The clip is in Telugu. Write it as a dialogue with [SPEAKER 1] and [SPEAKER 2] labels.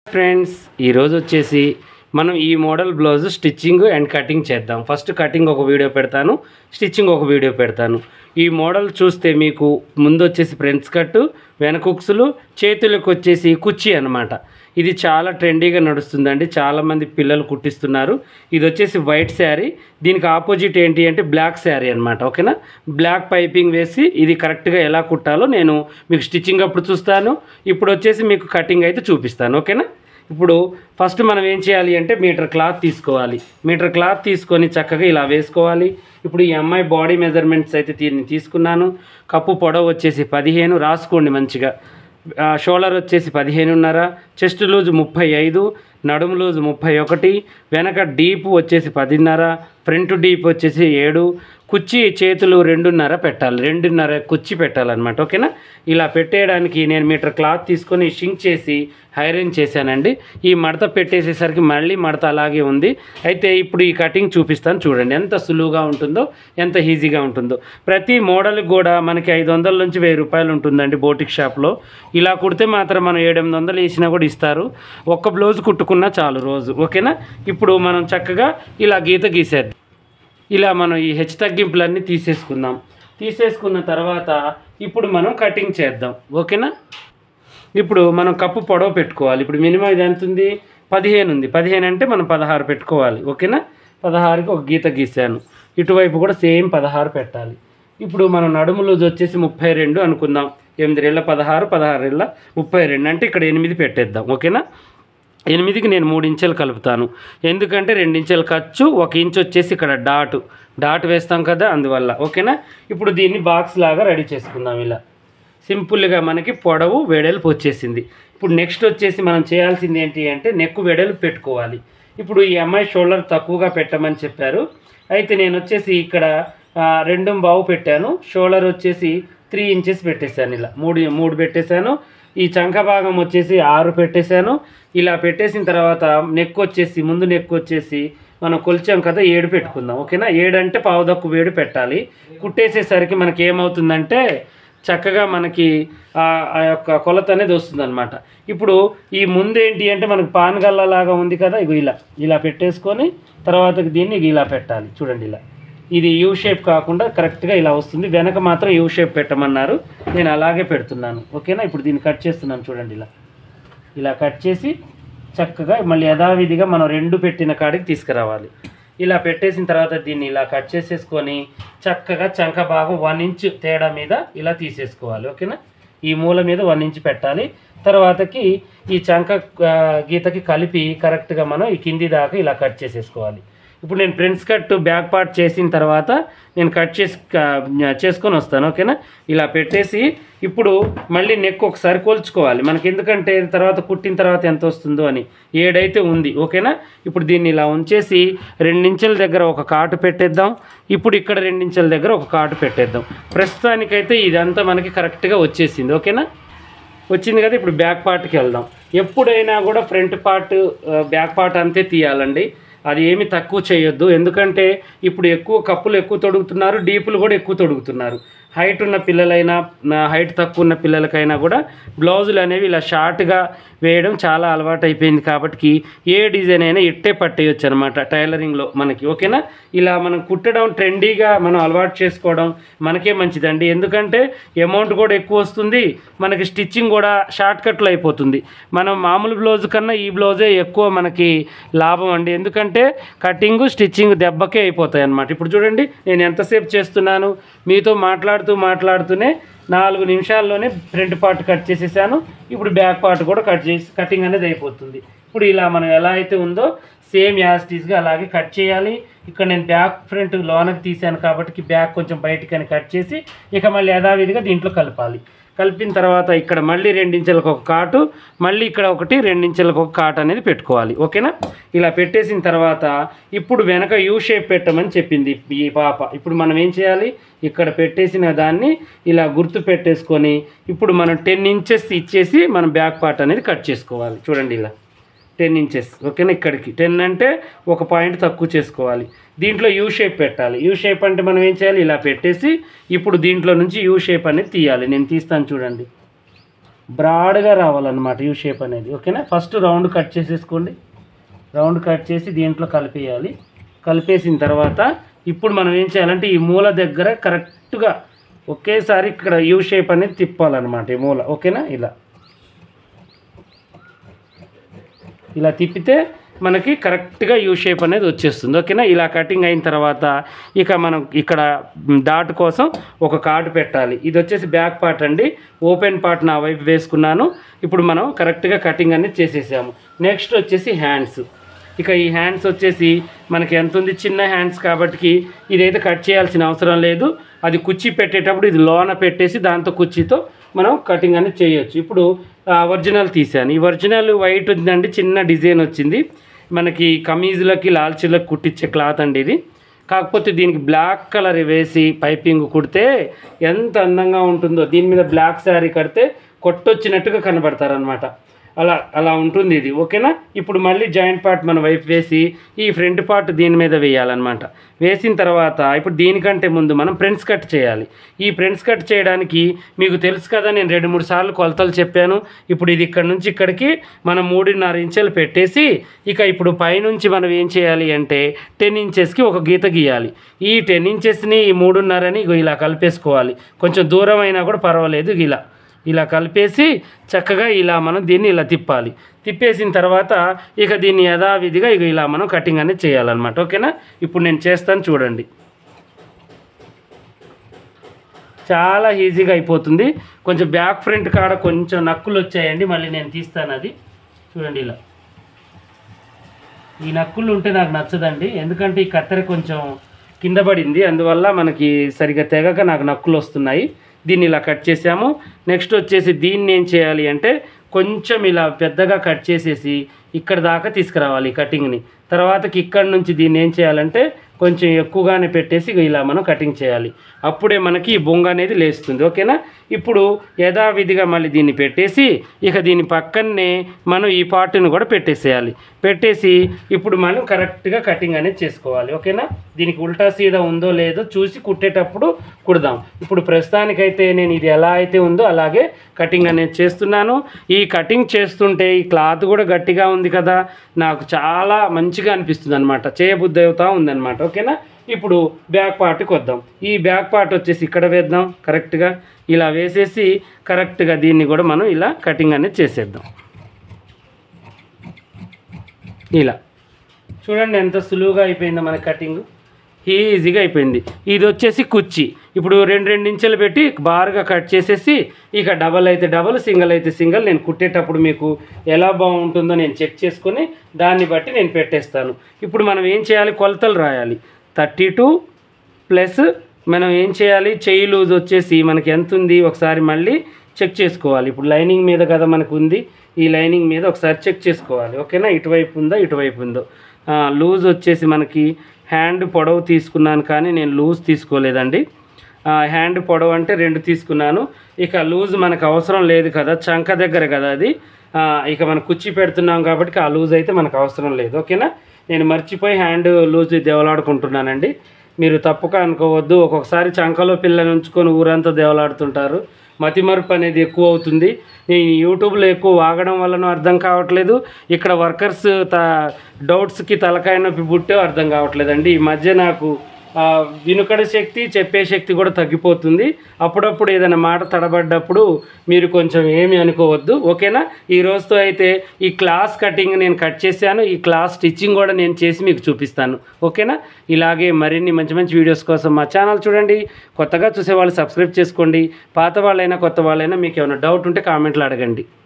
[SPEAKER 1] ఫ్రెండ్స్ ఈరోజు వచ్చేసి మనం ఈ model blouse stitching and cutting చేద్దాం ఫస్ట్ కటింగ్ ఒక వీడియో పెడతాను స్టిచ్చింగ్ ఒక వీడియో పెడతాను ఈ మోడల్ చూస్తే మీకు ముందు వచ్చేసి ఫ్రెండ్స్ కట్టు వెనక ఉక్సులు చేతులకు వచ్చేసి కుర్చీ అనమాట ఇది చాలా ట్రెండీగా నడుస్తుందండి చాలామంది పిల్లలు కుట్టిస్తున్నారు ఇది వచ్చేసి వైట్ శారీ దీనికి ఆపోజిట్ ఏంటి అంటే బ్లాక్ శారీ అనమాట ఓకేనా బ్లాక్ పైపింగ్ వేసి ఇది కరెక్ట్గా ఎలా కుట్టాలో నేను మీకు స్టిచ్చింగ్ అప్పుడు చూస్తాను ఇప్పుడు వచ్చేసి మీకు కటింగ్ అయితే చూపిస్తాను ఓకేనా ఇప్పుడు ఫస్ట్ మనం ఏం చేయాలి అంటే మీటర్ క్లాత్ తీసుకోవాలి మీటర్ క్లాత్ తీసుకొని చక్కగా ఇలా వేసుకోవాలి ఇప్పుడు ఈ అమ్మాయి బాడీ మెజర్మెంట్స్ అయితే దీన్ని తీసుకున్నాను కప్పు పొడవు వచ్చేసి పదిహేను రాసుకోండి మంచిగా ఆ, షోల్డర్ వచ్చేసి పదిహేనున్నర చెస్ట్ లూజ్ ముప్పై ఐదు నడుము లూజ్ ముప్పై ఒకటి వెనక డీప్ వచ్చేసి పదిన్నర ఫ్రంట్ డీప్ వచ్చేసి ఏడు కుర్చీ చేతులు రెండున్నర పెట్టాలి రెండున్నర కుర్చీ పెట్టాలన్నమాట ఓకేనా ఇలా పెట్టేయడానికి నేను మీటర్ క్లాత్ తీసుకొని షింక్ చేసి హైరన్ చేశానండి ఈ మడత పెట్టేసేసరికి మళ్ళీ మడత అలాగే ఉంది అయితే ఇప్పుడు ఈ కటింగ్ చూపిస్తాను చూడండి ఎంత సులువుగా ఉంటుందో ఎంత ఈజీగా ఉంటుందో ప్రతి మోడల్కి కూడా మనకి ఐదు వందల నుంచి వెయ్యి రూపాయలు ఉంటుందండి బోటిక్ షాప్లో ఇలా కుడితే మాత్రం మనం ఏడు ఎనిమిది వందలు వేసినా కూడా ఇస్తారు ఒక్క బ్లౌజ్ కుట్టుకున్నా చాలు రోజు ఓకేనా ఇప్పుడు మనం చక్కగా ఇలా గీత గీసేద్దాం ఇలా మనం ఈ హెచ్ తగ్గింపులన్నీ తీసేసుకుందాం తీసేసుకున్న తర్వాత ఇప్పుడు మనం కటింగ్ చేద్దాం ఓకేనా ఇప్పుడు మనం కప్పు పొడవు పెట్టుకోవాలి ఇప్పుడు మినిమం ఇది ఎంత ఉంది పదిహేను ఉంది పదిహేను అంటే మనం పదహారు పెట్టుకోవాలి ఓకేనా పదహారుకి ఒక గీత గీసాను ఇటువైపు కూడా సేమ్ పదహారు పెట్టాలి ఇప్పుడు మనం నడుము లూజ్ వచ్చేసి ముప్పై రెండు అనుకుందాం ఎనిమిది రెళ్ళ పదహారు పదహారు రెళ్ళ ముప్పై రెండు అంటే ఇక్కడ ఎనిమిది పెట్టేద్దాం ఓకేనా ఎనిమిదికి నేను మూడు ఇంచెలు కలుపుతాను ఎందుకంటే రెండు ఇంచెలు ఖర్చు ఒక ఇంచ్ వచ్చేసి ఇక్కడ డాట్ డాట్ వేస్తాం కదా అందువల్ల ఓకేనా ఇప్పుడు దీన్ని బాక్స్ లాగా రెడీ చేసుకుందాం ఇలా సింపుల్గా మనకి పొడవు వెడల్పు వచ్చేసింది ఇప్పుడు నెక్స్ట్ వచ్చేసి మనం చేయాల్సింది ఏంటి అంటే నెక్ వెడల్పు పెట్టుకోవాలి ఇప్పుడు ఈ అమ్మాయి షోల్డర్ తక్కువగా పెట్టమని చెప్పారు అయితే నేను వచ్చేసి ఇక్కడ ఆ, రెండు బావు పెట్టాను షోల్డర్ వచ్చేసి త్రీ ఇంచెస్ పెట్టేశాను ఇలా మూడు మూడు పెట్టేశాను ఈ చంక భాగం వచ్చేసి ఆరు పెట్టేశాను ఇలా పెట్టేసిన తర్వాత నెక్ వచ్చేసి ముందు నెక్ వచ్చేసి మనం కొలిచాం కదా ఏడు పెట్టుకుందాం ఓకేనా ఏడు అంటే పావుదక్కు వేడు పెట్టాలి కుట్టేసేసరికి మనకి ఏమవుతుందంటే చక్కగా మనకి ఆ ఆ యొక్క కొలత అనేది వస్తుందన్నమాట ఇప్పుడు ఈ ముందు ఏంటి అంటే మనకు పానగల్ల లాగా ఉంది కదా ఇగో ఇలా ఇలా పెట్టేసుకొని తర్వాత దీన్ని ఇలా పెట్టాలి చూడండి ఇలా ఇది యూ షేప్ కాకుండా కరెక్ట్గా ఇలా వస్తుంది వెనక మాత్రం యూ షేప్ పెట్టమన్నారు నేను అలాగే పెడుతున్నాను ఓకేనా ఇప్పుడు దీన్ని కట్ చేస్తున్నాను చూడండి ఇలా ఇలా కట్ చేసి చక్కగా మళ్ళీ యథావిధిగా మనం రెండు పెట్టిన కాడికి తీసుకురావాలి ఇలా పెట్టేసిన తర్వాత దీన్ని ఇలా కట్ చేసేసుకొని చక్కగా చంక భాగం వన్ ఇంచ్ తేడా మీద ఇలా తీసేసుకోవాలి ఓకేనా ఈ మూల మీద వన్ ఇంచ్ పెట్టాలి తర్వాతకి ఈ చంక ఆ, గీతకి కలిపి కరెక్ట్గా మనం ఈ కింది దాకా ఇలా కట్ చేసేసుకోవాలి ఇప్పుడు నేను ఫ్రంట్స్ కట్ బ్యాక్ పార్ట్ చేసిన తర్వాత నేను కట్ చేసి క- చేసుకొని వస్తాను ఓకేనా ఇలా పెట్టేసి ఇప్పుడు మళ్ళీ నెక్ ఒకసారి కొలుచుకోవాలి మనకి ఎందుకంటే తర్వాత కుట్టిన తర్వాత ఎంత వస్తుందో అని ఏడైతే ఉంది ఓకేనా ఇప్పుడు దీన్ని ఇలా ఉంచేసి రెండించెల దగ్గర ఒక కాటు పెట్టేద్దాం ఇప్పుడు ఇక్కడ రెండించెల దగ్గర ఒక కాటు పెట్టేద్దాం ప్రస్తుతానికైతే ఇదంతా మనకి కరెక్ట్గా వచ్చేసింది ఓకేనా వచ్చింది కదా ఇప్పుడు బ్యాక్ పార్ట్కి వెళ్దాం ఎప్పుడైనా కూడా ఫ్రంట్ పార్ట్ ఆ, బ్యాక్ పార్ట్ అంతే తీయాలండి అది ఏమి తక్కువ చేయొద్దు ఎందుకంటే ఇప్పుడు ఎక్కువ కప్పులు ఎక్కువ తొడుగుతున్నారు డీపులు కూడా ఎక్కువ తొడుగుతున్నారు హైట్ ఉన్న పిల్లలైనా నా హైట్ తక్కువ ఉన్న పిల్లలకైనా కూడా బ్లౌజులు అనేవి ఇలా షార్ట్గా వేయడం చాలా అలవాటు అయిపోయింది కాబట్టి ఏ డిజైన్ అయినా ఇట్టే పట్టేయచ్చు అనమాట టైలరింగ్లో మనకి ఓకేనా ఇలా మనం కుట్టడం ట్రెండీగా మనం అలవాటు చేసుకోవడం మనకే మంచిదండి ఎందుకంటే అమౌంట్ కూడా ఎక్కువ వస్తుంది మనకి స్టిచ్చింగ్ కూడా షార్ట్ కట్లో అయిపోతుంది మనం మామూలు బ్లౌజ్ కన్నా ఈ బ్లౌజే ఎక్కువ మనకి లాభం అండి ఎందుకంటే కటింగ్ స్టిచ్చింగ్ దెబ్బకే అయిపోతాయి అన్నమాట ఇప్పుడు చూడండి నేను ఎంతసేపు చేస్తున్నాను మీతో మాట్లాడుతూ మాట్లాడుతూనే నాలుగు నిమిషాల్లోనే ఫ్రంట్ పార్ట్ కట్ చేసేసాను ఇప్పుడు బ్యాక్ పార్ట్ కూడా కట్ చేసి కటింగ్ అనేది అయిపోతుంది ఇప్పుడు ఇలా మనం ఎలా అయితే ఉందో సేమ్ యాస్టీస్గా అలాగే కట్ చేయాలి ఇక్కడ నేను బ్యాక్ ఫ్రంట్ లోనకి తీసాను కాబట్టి బ్యాక్ కొంచెం బయటికి అని కట్ చేసి ఇక మళ్ళీ యథావిధిగా దీంట్లో కలపాలి కలిపిన తర్వాత ఇక్కడ మళ్ళీ రెండించెలకు ఒక కాటు మళ్ళీ ఇక్కడ ఒకటి రెండించెలకు ఒక కాటు అనేది పెట్టుకోవాలి ఓకేనా ఇలా పెట్టేసిన తర్వాత ఇప్పుడు వెనక యూ షేప్ పెట్టమని చెప్పింది ఈ పాప ఇప్పుడు మనం ఏం చేయాలి ఇక్కడ పెట్టేసిన దాన్ని ఇలా గుర్తు పెట్టేసుకొని ఇప్పుడు మనం టెన్ ఇంచెస్ ఇచ్చేసి మనం బ్యాక్ పార్ట్ అనేది కట్ చేసుకోవాలి చూడండి ఇలా టెన్ ఇంచెస్ ఓకేనా ఇక్కడికి టెన్ అంటే ఒక పాయింట్ తక్కువ చేసుకోవాలి దీంట్లో యూ షేప్ పెట్టాలి యూ షేప్ అంటే మనం ఏం చేయాలి ఇలా పెట్టేసి ఇప్పుడు దీంట్లో నుంచి యూ షేప్ అనేది తీయాలి నేను తీస్తాను చూడండి బ్రాడ్గా రావాలన్నమాట యూ షేప్ అనేది ఓకేనా ఫస్ట్ రౌండ్ కట్ చేసేసుకోండి రౌండ్ కట్ చేసి దీంట్లో కలిపేయాలి కలిపేసిన తర్వాత ఇప్పుడు మనం ఏం చేయాలంటే ఈ మూల దగ్గర కరెక్ట్గా ఒకేసారి ఇక్కడ యూ షేప్ అనేది తిప్పాలన్నమాట ఈ మూల ఓకేనా ఇలా ఇలా తిప్పితే మనకి కరెక్ట్గా యూ షేప్ అనేది వచ్చేస్తుంది ఓకేనా ఇలా కటింగ్ అయిన తర్వాత ఇక మనం ఇక్కడ డాట్ కోసం ఒక కార్డు పెట్టాలి ఇది వచ్చేసి బ్యాక్ పార్ట్ అండి ఓపెన్ పార్ట్ నా వైపు వేసుకున్నాను ఇప్పుడు మనం కరెక్ట్గా కటింగ్ అనేది చేసేసాము నెక్స్ట్ వచ్చేసి హ్యాండ్స్ ఇక ఈ హ్యాండ్స్ వచ్చేసి మనకి ఎంత ఉంది చిన్న హ్యాండ్స్ కాబట్టి ఇదైతే కట్ చేయాల్సిన అవసరం లేదు అది కుర్చీ పెట్టేటప్పుడు ఇది లోన పెట్టేసి దాంతో కుర్చీతో మనం కటింగ్ అనేది చేయొచ్చు ఇప్పుడు ఒరిజినల్ తీసాను ఈ ఒరిజినల్ వైట్ ఉందండి చిన్న డిజైన్ వచ్చింది మనకి కమీజులకి లాల్చీలకు కుట్టించే క్లాత్ అండి ఇది కాకపోతే దీనికి బ్లాక్ కలర్ వేసి పైపింగ్ కుడితే ఎంత అందంగా ఉంటుందో దీని మీద బ్లాక్ శారీ కడితే కొట్టొచ్చినట్టుగా కనబడతారనమాట అలా అలా ఉంటుంది ఇది ఓకేనా ఇప్పుడు మళ్ళీ జాయింట్ పార్ట్ మన వైపు వేసి ఈ ఫ్రంట్ పార్ట్ దీని మీద వేయాలన్నమాట వేసిన తర్వాత ఇప్పుడు దీనికంటే ముందు మనం ఫ్రెండ్స్ కట్ చేయాలి ఈ ఫ్రెండ్స్ కట్ చేయడానికి మీకు తెలుసు కదా నేను రెండు మూడు సార్లు కొలతలు చెప్పాను ఇప్పుడు ఇది ఇక్కడ నుంచి ఇక్కడికి మనం మూడున్నర ఇంచెలు పెట్టేసి ఇక ఇప్పుడు పైనుంచి మనం ఏం చేయాలి అంటే టెన్ ఇంచెస్కి ఒక గీత గీయాలి ఈ టెన్ ఇంచెస్ని ఈ మూడున్నరని ఇగో ఇలా కలిపేసుకోవాలి కొంచెం దూరం అయినా కూడా పర్వాలేదు ఇలా ఇలా కలిపేసి చక్కగా ఇలా మనం దీన్ని ఇలా తిప్పాలి తిప్పేసిన తర్వాత ఇక దీన్ని యథావిధిగా ఇక ఇలా మనం కటింగ్ అనేది చేయాలన్నమాట ఓకేనా ఇప్పుడు నేను చేస్తాను చూడండి చాలా ఈజీగా అయిపోతుంది కొంచెం బ్యాక్ ఫ్రంట్ కాడ కొంచెం నక్కులు వచ్చాయండి మళ్ళీ నేను తీస్తాను అది చూడండి ఇలా ఈ నక్కులు ఉంటే నాకు నచ్చదండి ఎందుకంటే ఈ కత్తెర కొంచెం కింద పడింది అందువల్ల మనకి సరిగ్గా తెగక నాకు నక్కులు వస్తున్నాయి దీన్ని ఇలా కట్ చేసాము నెక్స్ట్ వచ్చేసి దీన్ని ఏం చేయాలి అంటే కొంచెం ఇలా పెద్దగా కట్ చేసేసి ఇక్కడ దాకా తీసుకురావాలి ఈ కటింగ్ని తర్వాతకి ఇక్కడ నుంచి దీన్ని ఏం చేయాలంటే కొంచెం ఎక్కువగానే పెట్టేసి ఇగ ఇలా మనం కటింగ్ చేయాలి అప్పుడే మనకి ఈ బొంగ అనేది లేస్తుంది ఓకేనా ఇప్పుడు యథావిధిగా మళ్ళీ దీన్ని పెట్టేసి ఇక దీని పక్కనే మనం ఈ పార్ట్ని కూడా పెట్టేసేయాలి పెట్టేసి ఇప్పుడు మనం కరెక్ట్గా కటింగ్ అనేది చేసుకోవాలి ఓకేనా దీనికి ఉల్టా సీదా ఉందో లేదో చూసి కుట్టేటప్పుడు కుడదాం ఇప్పుడు ప్రస్తుతానికైతే నేను ఇది ఎలా అయితే ఉందో అలాగే కటింగ్ అనేది చేస్తున్నాను ఈ కటింగ్ చేస్తుంటే ఈ క్లాత్ కూడా గట్టిగా ఉంది కదా నాకు చాలా మంచిగా అనిపిస్తుంది అనమాట చేయబుద్ధి అవుతా ఉందన్నమాట ఓకేనా ఇప్పుడు బ్యాక్ పార్ట్కి వద్దాం ఈ బ్యాక్ పార్ట్ వచ్చేసి ఇక్కడ వేద్దాం కరెక్ట్గా ఇలా వేసేసి కరెక్ట్గా దీన్ని కూడా మనం ఇలా కటింగ్ అనేది చేసేద్దాం ఇలా చూడండి ఎంత సులువుగా అయిపోయిందో మన కటింగ్ ఈజీగా అయిపోయింది ఇది వచ్చేసి కుర్చీ ఇప్పుడు రెండు రెండు ఇంచులు పెట్టి బారుగా కట్ చేసేసి ఇక డబల్ అయితే డబల్ సింగిల్ అయితే సింగిల్ నేను కుట్టేటప్పుడు మీకు ఎలా బాగుంటుందో నేను చెక్ చేసుకొని దాన్ని బట్టి నేను పెట్టేస్తాను ఇప్పుడు మనం ఏం చేయాలి కొలతలు రాయాలి థర్టీ టూ ప్లస్ మనం ఏం చేయాలి చెయ్యి లూజ్ వచ్చేసి మనకి ఎంత ఉంది ఒకసారి మళ్ళీ చెక్ చేసుకోవాలి ఇప్పుడు లైనింగ్ మీద కదా మనకు ఉంది ఈ లైనింగ్ మీద ఒకసారి చెక్ చేసుకోవాలి ఓకేనా ఇటువైపు ఉందా ఇటువైపు ఉందో ఆ, లూజ్ వచ్చేసి మనకి హ్యాండ్ పొడవు తీసుకున్నాను కానీ నేను లూజ్ తీసుకోలేదండి ఆ, హ్యాండ్ పొడవు అంటే రెండు తీసుకున్నాను ఇక లూజ్ మనకు అవసరం లేదు కదా చంక దగ్గర కదా అది ఆ, ఇక మనం కుర్చీ పెడుతున్నాం కాబట్టి ఆ లూజ్ అయితే మనకు అవసరం లేదు ఓకేనా నేను మర్చిపోయి హ్యాండ్ లూజ్ దేవలాడుకుంటున్నానండి మీరు తప్పుగా అనుకోవద్దు ఒక్కొక్కసారి చంకలో పిల్లని ఉంచుకొని ఊరంతా దేవలాడుతుంటారు మతిమరుపు అనేది ఎక్కువ అవుతుంది నేను యూట్యూబ్లో ఎక్కువ వాగడం వల్లనూ అర్థం కావట్లేదు ఇక్కడ వర్కర్స్ త డౌట్స్కి తలకాయ నొప్పి పుట్టే అర్థం కావట్లేదండి ఈ మధ్య నాకు ఆ, వినుకడ శక్తి చెప్పే శక్తి కూడా తగ్గిపోతుంది అప్పుడప్పుడు ఏదైనా మాట తడబడ్డప్పుడు మీరు కొంచెం ఏమి అనుకోవద్దు ఓకేనా ఈ రోజుతో అయితే ఈ క్లాస్ కటింగ్ నేను కట్ చేశాను ఈ క్లాస్ స్టిచ్చింగ్ కూడా నేను చేసి మీకు చూపిస్తాను ఓకేనా ఇలాగే మరిన్ని మంచి మంచి వీడియోస్ కోసం మా ఛానల్ చూడండి కొత్తగా చూసే వాళ్ళు సబ్స్క్రైబ్ చేసుకోండి పాత వాళ్ళైనా కొత్త వాళ్ళైనా మీకు ఏమైనా డౌట్ ఉంటే కామెంట్లో అడగండి